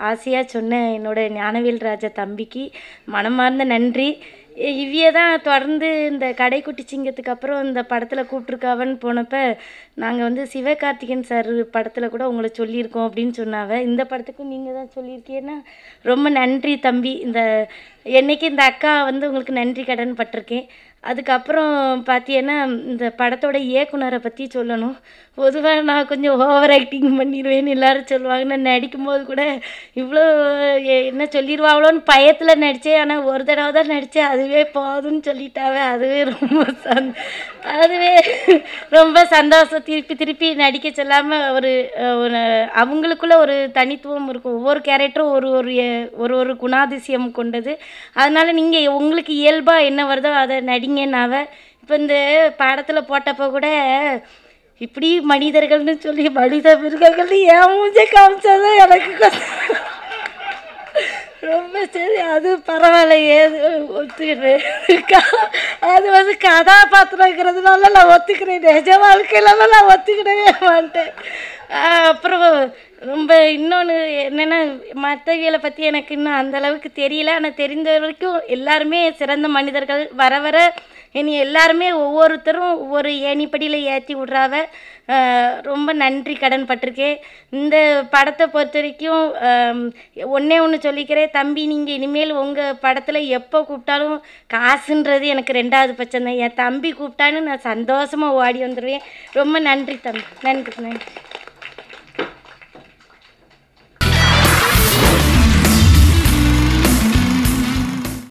ஆசையாக சொன்ன என்னோட ஞானவேல் ராஜா தம்பிக்கு மனமார்ந்த நன்றி இ- இவ்விய தான் தொடர்ந்து இந்த கடைக்குட்டி சிங்கத்துக்கு அப்புறம் இந்த படத்தில் கூப்பிட்ருக்காவன்னு போனப்ப நாங்கள் வந்து சிவகார்த்திகேயன் சார் படத்தில் கூட உங்களை சொல்லியிருக்கோம் அப்படின்னு சொன்னாவ இந்த படத்துக்கும் நீங்கள் தான் சொல்லியிருக்கீங்கன்னா ரொம்ப நன்றி தம்பி இந்த என்னைக்கு இந்த அக்கா வந்து உங்களுக்கு நன்றி கடன் பட்டிருக்கேன் அதுக்கப்புறம் பார்த்தீங்கன்னா இந்த படத்தோட இயக்குனரை பற்றி சொல்லணும் பொதுவாக நான் கொஞ்சம் ஓவர் ஆக்டிங் பண்ணிடுவேன்னு எல்லாரும் சொல்லுவாங்க நான் நடிக்கும்போது கூட இவ்வளோ எ- என்ன சொல்லிடுவாங்களோன்னு பயத்தில் நடித்தேன் ஆனால் ஒரு தடவை தான் நடித்தேன் அதுவே போதும்னு சொல்லிட்டாவே அதுவே ரொம்ப சந் அதுவே ரொம்ப சந்தோஷம் திருப்பி திருப்பி நடிக்க சொல்லாமல் ஒரு அஹ், ஒரு அவங்களுக்குள்ள ஒரு தனித்துவம் இருக்கும் ஒவ்வொரு கேரக்டரும் ஒரு ஒரு எ- ஒரு ஒரு குணாதிசயம் கொண்டது அதனால் நீங்கள் உங்களுக்கு இயல்பாக என்ன வருதோ அதை நடிங்கன்னாவ இப்போ இந்த படத்தில் போட்டப்போ கூட இப்படி மனிதர்கள்னு சொல்லி மனித மிருகங்கள்னு ஏன் மூஞ்ச காமிச்சாதான் எனக்கு கொஞ்சம் ரொம்ப சரி அது பரவாயில்ல ஏது ஒத்துக்கிறேன் க- அது வந்து கதாபாத்திரங்கிறதுனால நான் ஒத்துக்கிறேன் நிஜ வாழ்க்கையிலலாம் நான் ஒத்துக்கிடவே மாட்டேன் ஆஹ் அப்புறம் ரொம்ப இன்னொன்று என்னென்னா மற்றவியலை பற்றி எனக்கு இன்னும் அந்த அளவுக்கு தெரியல ஆனால் தெரிந்த வரைக்கும் எல்லாருமே சிறந்த மனிதர்கள் வர வர இனி எல்லாருமே ஒவ்வொருத்தரும் ஒவ்வொரு ஏணிப்படியில் ஏற்றி விட்றாவ ஆஹ் ரொம்ப நன்றி கடன் பட்டிருக்கேன் இந்த படத்தை பொறுத்த வரைக்கும் ஆம், ஒண்ணே ஒன்று சொல்லிக்கிறேன் தம்பி நீங்கள் இனிமேல் உங்கள் படத்தில் எப்போ கூப்பிட்டாலும் காசுன்றது எனக்கு ரெண்டாவது பட்சம் தான் என் தம்பி கூப்பிட்டான்னு நான் சந்தோஷமாக ஓடி வந்துடுவேன் ரொம்ப நன்றி தம்பி நன்றி நன்றி